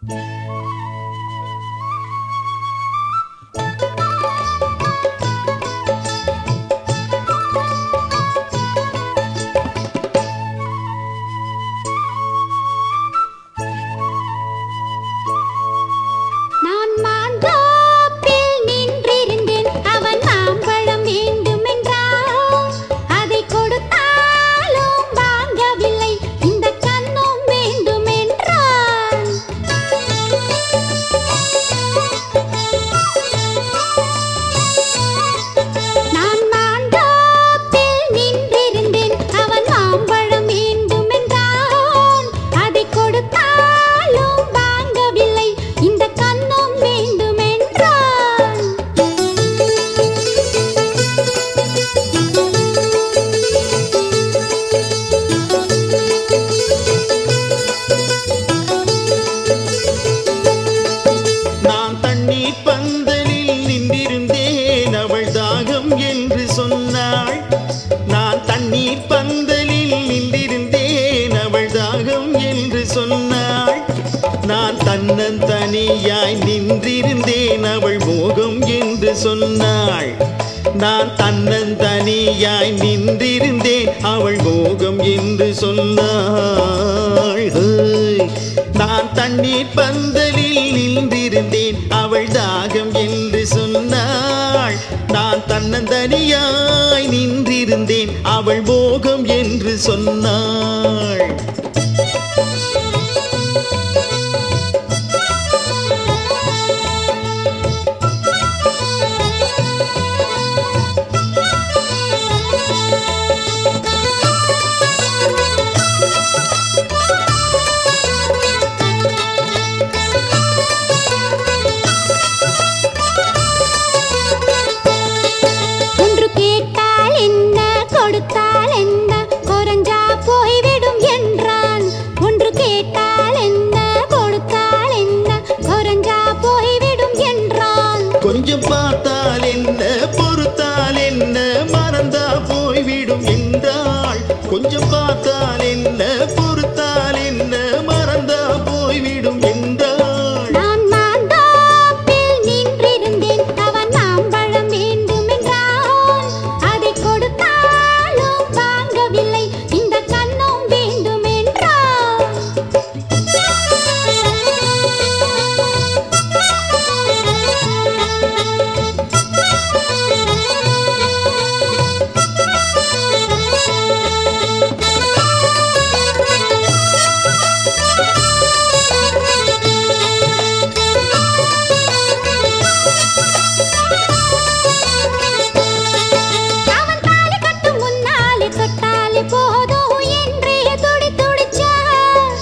நான் மாந்தோப்பில் நின்றிருந்தேன் அவன் மாம்பழம் வேண்டுமென்றான் அதை கொடுத்தாலும் வாங்கவில்லை இந்த கண்ணும் வேண்டுமென்றான் நான் மாந்தோப்பில் நின்றிருந்தேன் அவன் மாம்பழம் வேண்டுமென்றான் அதை கொடுத்தாலும் வாங்கவில்லை இந்த கண்ணும் வேண்டுமென்றான் நான் தண்ணீர் பந்தலில் நின்றிருந்தேன் அவள் தாகம் என்று சொன்னாள் நான் தண்ணீர் பந்தலில் நின்றிருந்தேன் அவள் தாகம் என்று சொன்னாள் நான் தன்னந்தனியாய் நின்றிருந்தேன் அவள் மோகம் என்று சொன்னாள் நான் தன்னந்தனியாய் நின்றிருந்தேன் அவள் மோகம் என்று சொன்னாள் ஹேய். நான் தண்ணீர் பந்தலில் நின்றிருந்தேன் அவள் தாகம் என்று சொன்னாள் நான் தன்னந்தனியாய் நின்றிருந்தேன் அவள் மோகம் என்று சொன்னாள் ஒன்று கேட்டால் என்ன கொடுத்தால் என்ன குறைஞ்சா போய்விடும் என்றான் ஒன்று கேட்டால் என்ன கொடுத்தால் என்ன குறைஞ்சா போய்விடும் என்றான் கொஞ்சம் பார்த்தால் என்ன பொறுத்தால் என்ன மறந்தா போய்விடும் என்றாள் கொஞ்சம் பார்த்தால் என்ன பொறுத்தால் என்ன மறந்தா போய்விடும் என்றாள் நான் மாந்தோப்பில் நின்றிருந்தேன் அவன் மாம்பழம் வேண்டுமென்றான் அதை கொடுத்தாலும் வாங்கவில்லை இந்த கண்ணும் வேண்டுமென்றான் அவன் தாலி கட்டும் முன்னாலே தொட்டாலே போதும் என்றே துடி துடிச்சான்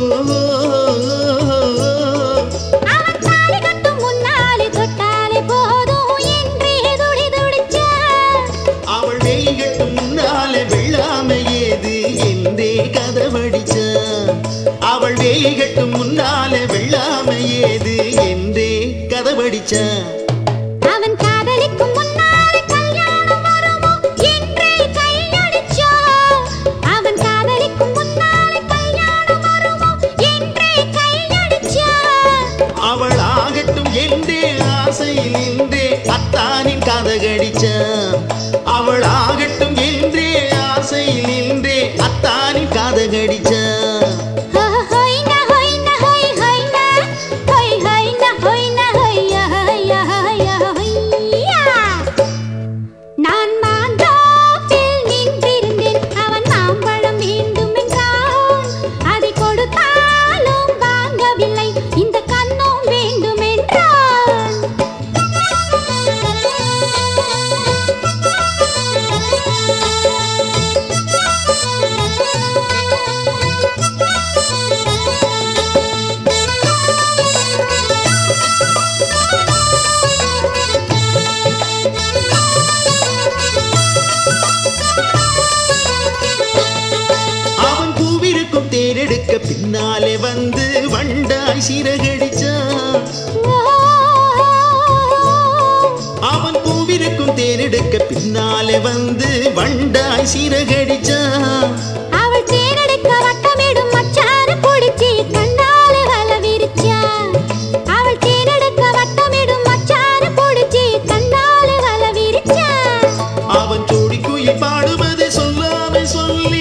அவன் தாலி கட்டும் முன்னாலே தொட்டாலே போதும் என்றே துடி துடிச்சான் அவள் வெயில்கட்டும் முன்னாலே வெள்ளாமை ஏது என்றே கதவடிச்சா அவள் வெயில்கட்டும் முன்னாலே வெள்ளாமை ஏது என்றே கதவடிச்சா அவன் காதலிக்கும் முன்னாலே கல்யாணம் வருமோ என்றே கையடிச்சான் அவன் காதலிக்கும் முன்னாலே கல்யாணம் வருமோ என்றே கையடிச்சான் அவள் ஆகட்டும் என்றே ஆசையில் என்றே அத்தானின் கதகடிச்சா அவள் ஆகட்டும் என்றே ஆசையில் என்றே அத்தானின் கதகடிச்சா ஹொய்னா ஹொய்னா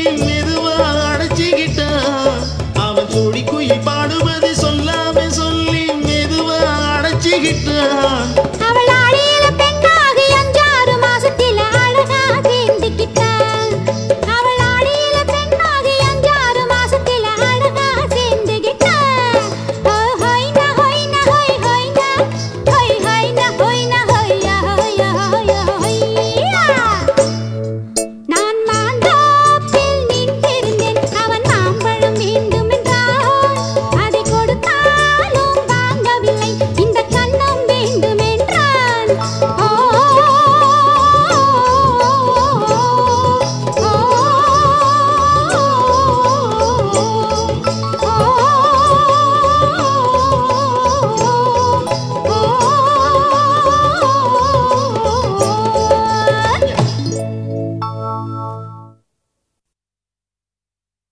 மெது